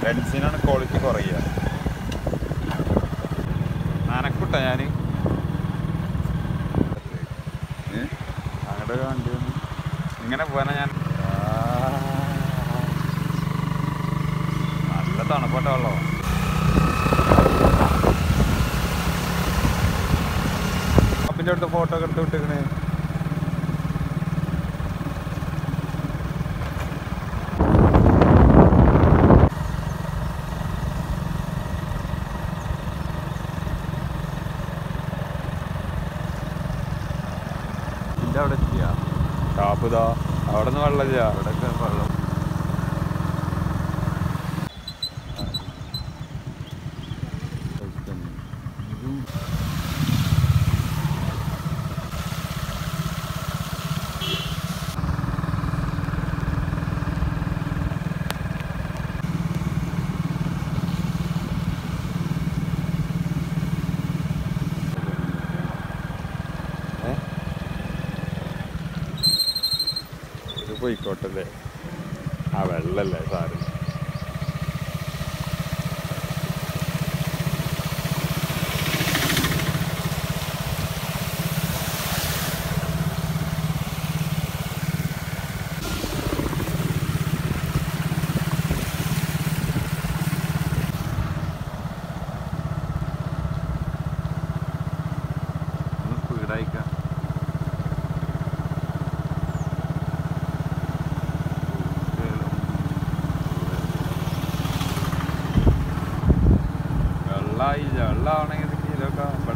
ബെൻസിനാണ് quality കുറയുക നനക്കുട്ട ഞാൻ അങ്ങോട്ട് വണ്ടി വന്നു. ഇങ്ങനെ പോകാനാ ഞാൻ നല്ല തണുപ്പട്ട വെള്ളമാണ് അപ്പിൻ്റെ അടുത്ത് ഫോട്ടോ ഒക്കെ എടുത്ത് വിട്ടിക്കണേ ഇതിന്റെ അവിടെ എത്തിയാ ടാപ്പ് ഇതാ അവിടെ നിന്ന് വെള്ളമില്ല അവിടെയൊക്കെ വെള്ളം ഇത് പോയിക്കോട്ടല്ലേ ആ വെള്ളല്ലേ സാറ് ഒന്ന് സ്പീഡായിക്കാം വെള്ളമായില്ല വെള്ളമാണെങ്കിൽ കിലോക്കെ